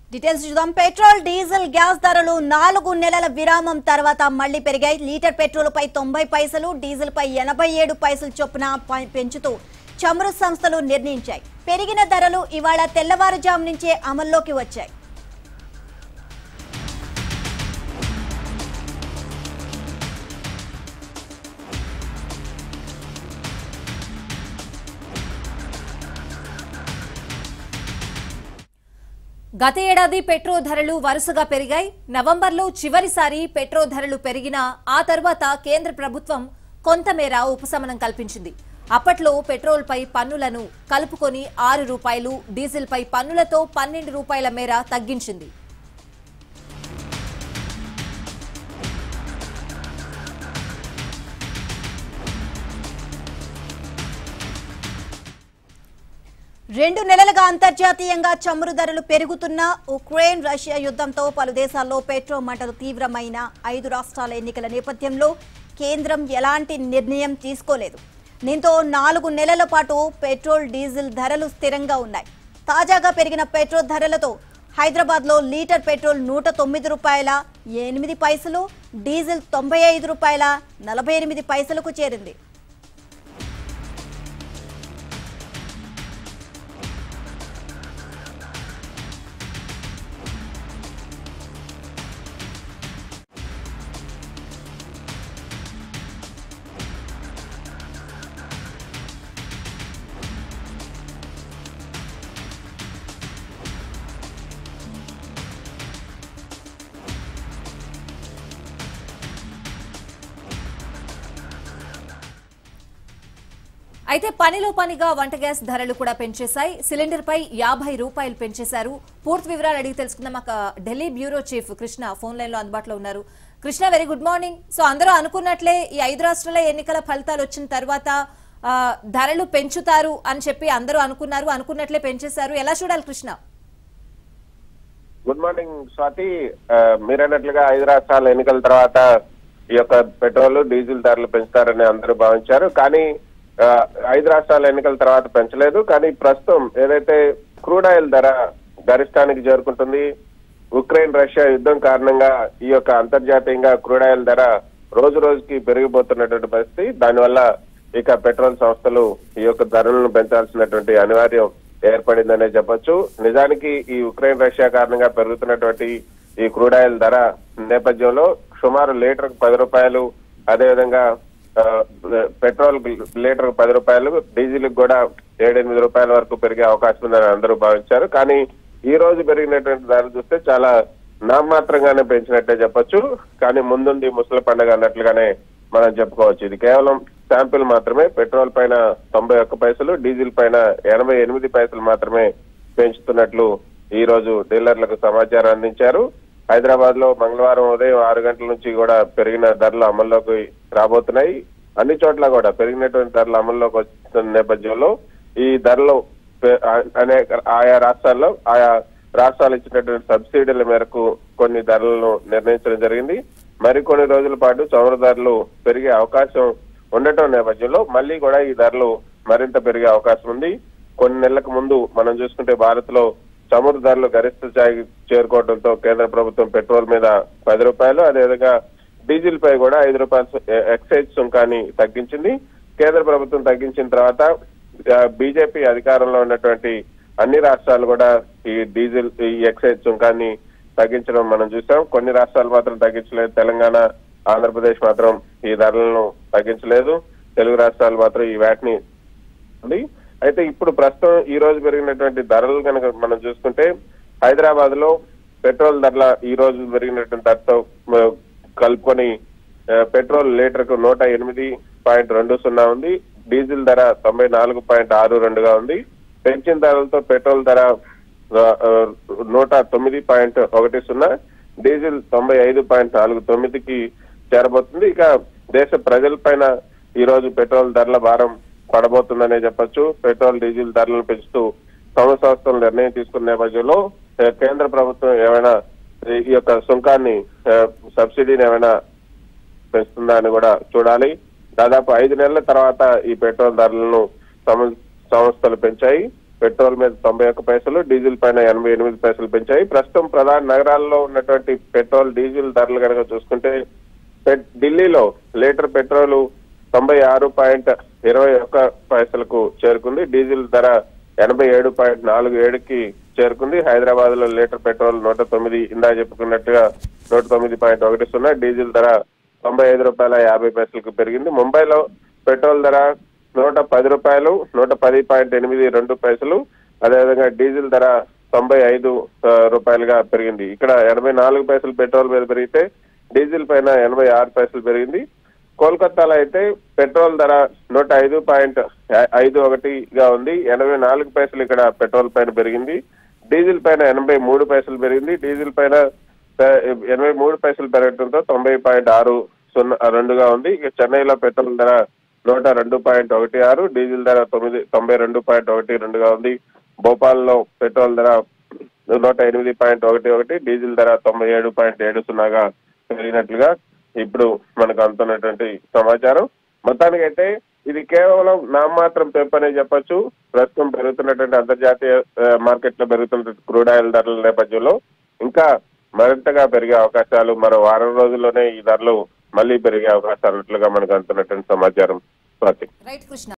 details చూద్దాం petrol diesel gas ధరలు నాలుగు నెలల విరామం తర్వాత మళ్లీ పెరిగాయి లీటర్ పెట్రోల్ పై తొంభై పైసలు డీజిల్ పై ఎనభై ఏడు పైసలు చొప్పున ప- పెంచుతూ చమురు సంస్థలు నిర్ణయించాయి పెరిగిన ధరలు ఇవాళ తెల్లవారుజాము నుంచే అమల్లోకి వచ్చాయి గత ఏడాది పెట్రోల్ ధరలు వరుసగా పెరిగాయి నవంబర్లో చివరిసారి పెట్రోల్ ధరలు పెరిగినా ఆ తర్వాత కేంద్ర ప్రభుత్వం కొంతమేర ఉపశమనం కల్పించింది అప్పట్లో పెట్రోల్ పై పన్నులను కలుపుకొని ఆరు రూపాయలు డీజిల్ పై పన్నులతో పన్నెండు రూపాయల మేర తగ్గించింది రెండు నెలలుగా అంతర్జాతీయంగా చమురు ధరలు పెరుగుతున్న ఉక్రెయిన్ రష్యా యుద్ధంతో పలు దేశాల్లో పెట్రోల్ మంటలు తీవ్రమైన ఐదు రాష్ట్రాల ఎన్నికల నేపథ్యంలో కేంద్రం ఎలాంటి నిర్ణయం తీసుకోలేదు దీంతో నాలుగు నెలల పాటు పెట్రోల్ డీజిల్ ధరలు స్థిరంగా ఉన్నాయి తాజాగా పెరిగిన పెట్రోల్ ధరలతో హైదరాబాద్ లో లీటర్ పెట్రోల్ నూట తొమ్మిది రూపాయల ఎనిమిది పైసలు డీజిల్ తొంభై ఐదు రూపాయల నలభై ఎనిమిది పైసలకు చేరింది అయితే పనిలో పనిగా వంట గ్యాస్ ధరలు కూడా పెంచేశాయి సిలిండర్ పై యాభై రూపాయలు పెంచేశారు పూర్తి వివరాలు అడిగి తెలుసుకుందాం మాకు Delhi bureau chief Krishna phone line లో అందుబాటులో ఉన్నారు Krishna very good morning so అందరూ అనుకున్నట్లే ఈ ఐదు రాష్ట్రాల ఎన్నికల ఫలితాలు వచ్చిన తర్వాత ఆ, ధరలు పెంచుతారు అని చెప్పి అందరూ అనుకున్నారు అనుకున్నట్లే పెంచేశారు ఎలా చూడాలి కృష్ణ గుడ్ మార్నింగ్ స్వాతి ఆ, మీరన్నట్లుగా ఐదు రాష్ట్రాల ఎన్నికల తర్వాత ఈ యొక్క పెట్రోల్ డీజిల్ ధరలు పెంచుతారని అందరూ భావించారు కానీ ఆ, ఐదు రాష్ట్రాల ఎన్నికల తర్వాత పెంచలేదు కానీ ప్రస్తుతం ఏదైతే క్రూడ్ ఆయిల్ ధర గరిష్టానికి చేరుకుంటుంది ఉక్రెయిన్ రష్యా యుద్ధం కారణంగా ఈ యొక్క అంతర్జాతీయంగా క్రూడ్ ఆయిల్ ధర రోజు రోజుకి పెరిగిపోతున్నటువంటి పరిస్థితి దానివల్ల ఇక పెట్రోల్ సంస్థలు ఈ యొక్క ధరలను పెంచాల్సినటువంటి అనివార్యం ఏర్పడిందనే చెప్పొచ్చు నిజానికి ఈ ఉక్రెయిన్ రష్యా కారణంగా పెరుగుతున్నటువంటి ఈ క్రూడ్ ఆయిల్ ధర నేపథ్యంలో సుమారు లీటర్ పది రూపాయలు అదేవిధంగా ఆ, పెట్రోల్ లీటర్ పది రూపాయలు డీజిల్ కూడా ఏడెనిమిది రూపాయల వరకు పెరిగే అవకాశం ఉందని అందరూ భావించారు కానీ ఈ రోజు పెరిగినటువంటి ధర చూస్తే చాలా నామమాత్రంగానే పెంచినట్టే చెప్పొచ్చు కానీ ముందుంది ముసలి పండుగ అన్నట్లుగానే మనం చెప్పుకోవచ్చు ఇది కేవలం శాంపిల్ మాత్రమే పెట్రోల్ పైన తొంభై ఒక్క పైసలు డీజిల్ పైన ఎనభై ఎనిమిది పైసలు మాత్రమే పెంచుతున్నట్లు ఈ రోజు డీలర్లకు సమాచారం అందించారు హైదరాబాద్ లో మంగళవారం ఉదయం ఆరు గంటల నుంచి కూడా పెరిగిన ధరలు అమల్లోకి రాబోతున్నాయి అన్ని చోట్ల కూడా పెరిగినటువంటి ధరలు అమల్లోకి వస్తున్న నేపథ్యంలో ఈ ధరలు పె- ఆ- అనేక ఆయా రాష్ట్రాల్లో ఆయా రాష్ట్రాలు ఇచ్చినటువంటి సబ్సిడీల మేరకు కొన్ని ధరలను నిర్ణయించడం జరిగింది మరికొన్ని రోజుల పాటు చమురు ధరలు పెరిగే అవకాశం ఉండటం నేపథ్యంలో మళ్ళీ కూడా ఈ ధరలు మరింత పెరిగే అవకాశం ఉంది కొన్ని నెలలకు ముందు మనం చూసుకుంటే భారత్ లో చమురు ధరలు గరిష్ట స్థాయికి చేరుకోవడంతో కేంద్ర ప్రభుత్వం పెట్రోల్ మీద పది రూపాయలు అదేవిధంగా డీజిల్ పై కూడా ఐదు రూపాయలు ఎక్సైజ్ సుంకాన్ని తగ్గించింది కేంద్ర ప్రభుత్వం తగ్గించిన తర్వాత బీజేపీ అధికారంలో ఉన్నటువంటి అన్ని రాష్ట్రాలు కూడా ఈ డీజిల్ ఈ ఎక్సైజ్ సుంకాన్ని తగ్గించడం మనం చూసాం కొన్ని రాష్ట్రాలు మాత్రం తగ్గించలేదు తెలంగాణ ఆంధ్రప్రదేశ్ మాత్రం ఈ ధరలను తగ్గించలేదు తెలుగు రాష్ట్రాలు మాత్రం ఈ వ్యాట్ని ఉంది అయితే ఇప్పుడు ప్రస్తుతం ఈ రోజు పెరిగినటువంటి ధరలు కనుక మనం చూసుకుంటే హైదరాబాద్ లో పెట్రోల్ ధరల ఈ రోజు పెరిగినటువంటి ధరతో మ, కలుపుకొని ఆ, పెట్రోల్ లీటర్ కు నూట ఎనిమిది పాయింట్ రెండు సున్నా ఉంది డీజిల్ ధర తొంభై నాలుగు పాయింట్ ఆరు రెండుగా ఉంది పెంచిన ధరలతో పెట్రోల్ ధర ఆ, ఆ, నూట తొమ్మిది పాయింట్ ఒకటి సున్నా డీజిల్ తొంభై ఐదు పాయింట్ నాలుగు తొమ్మిదికి చేరబోతుంది ఇక దేశ ప్రజలపైన ఈ రోజు పెట్రోల్ ధరల భారం పడబోతుందనే చెప్పొచ్చు పెట్రోల్ డీజిల్ ధరలను పెంచుతూ సౌర సంస్థలు నిర్ణయం తీసుకున్న నేపథ్యంలో ఆ, కేంద్ర ప్రభుత్వం ఏమైనా ఈ యొక్క సుంకాన్ని ఆ, సబ్సిడీని ఏమైనా పెంచుతుందా అని కూడా చూడాలి దాదాపు ఐదు నెలల తర్వాత ఈ పెట్రోల్ ధరలను సమ- సంస్థలు పెంచాయి పెట్రోల్ మీద తొంభై ఒక్క పైసలు డీజిల్ పైన ఎనభై ఎనిమిది పైసలు పెంచాయి ప్రస్తుతం ప్రధాన నగరాల్లో ఉన్నటువంటి పెట్రోల్ డీజిల్ ధరలు కనుక చూసుకుంటే పెట్- ఢిల్లీలో లీటర్ పెట్రోల్ తొంభై ఆరు పాయింట్ ఇరవై ఒక్క పైసలకు చేరుకుంది డీజిల్ ధర ఎనభై ఏడు పాయింట్ నాలుగు ఏడుకి చేరుకుంది హైదరాబాద్ లో లీటర్ పెట్రోల్ నూట తొమ్మిది ఇందా చెప్పుకున్నట్టుగా నూట తొమ్మిది పాయింట్ ఒకటి సున్నా డీజిల్ ధర తొంభై ఐదు రూపాయల యాభై పైసలకు పెరిగింది ముంబైలో పెట్రోల్ ధర నూట పది రూపాయలు నూట పది పాయింట్ ఎనిమిది రెండు పైసలు అదేవిధంగా డీజిల్ ధర తొంభై ఐదు ఆ, రూపాయలుగా పెరిగింది ఇక్కడ ఎనభై నాలుగు పైసలు పెట్రోల్ మీద పెరిగితే డీజిల్ పైన ఎనభై ఆరు పైసలు పెరిగింది కోల్కతాలో అయితే పెట్రోల్ ధర నూట ఐదు పాయింట్ ఐదు ఒకటిగా ఉంది ఎనభై నాలుగు పైసలు ఇక్కడ పెట్రోల్ పైన పెరిగింది డీజిల్ పైన ఎనభై మూడు పైసలు పెరిగింది డీజిల్ పైన ఆ, ఎనభై మూడు పైసలు పెరగడంతో తొంభై పాయింట్ ఆరు సున్నా రెండుగా ఉంది ఇక చెన్నైలో పెట్రోల్ ధర నూట రెండు పాయింట్ ఒకటి ఆరు డీజిల్ ధర తొమ్మిది తొంభై రెండు పాయింట్ ఒకటి రెండుగా ఉంది భోపాల్లో పెట్రోల్ ధర నూట ఎనిమిది పాయింట్ ఒకటి ఒకటి డీజిల్ ధర తొంభై ఏడు పాయింట్ ఏడు సున్నాగా పెరిగినట్లుగా ఇప్పుడు మనకు అందుతున్నటువంటి సమాచారం మొత్తానికైతే ఇది కేవలం నామాత్రం పెంపు అనే చెప్పొచ్చు ప్రస్తుతం పెరుగుతున్నటువంటి అంతర్జాతీయ ఆ, మార్కెట్ లో పెరుగుతున్నటువంటి క్రూడ్ ఆయిల్ ధరల నేపథ్యంలో ఇంకా మరింతగా పెరిగే అవకాశాలు మరో వారం రోజుల్లోనే ఈ ధరలు మళ్ళీ పెరిగే అవకాశాలు ఉన్నట్లుగా మనకు అందుతున్నటువంటి సమాచారం స్వాతి రైట్ కృష్ణ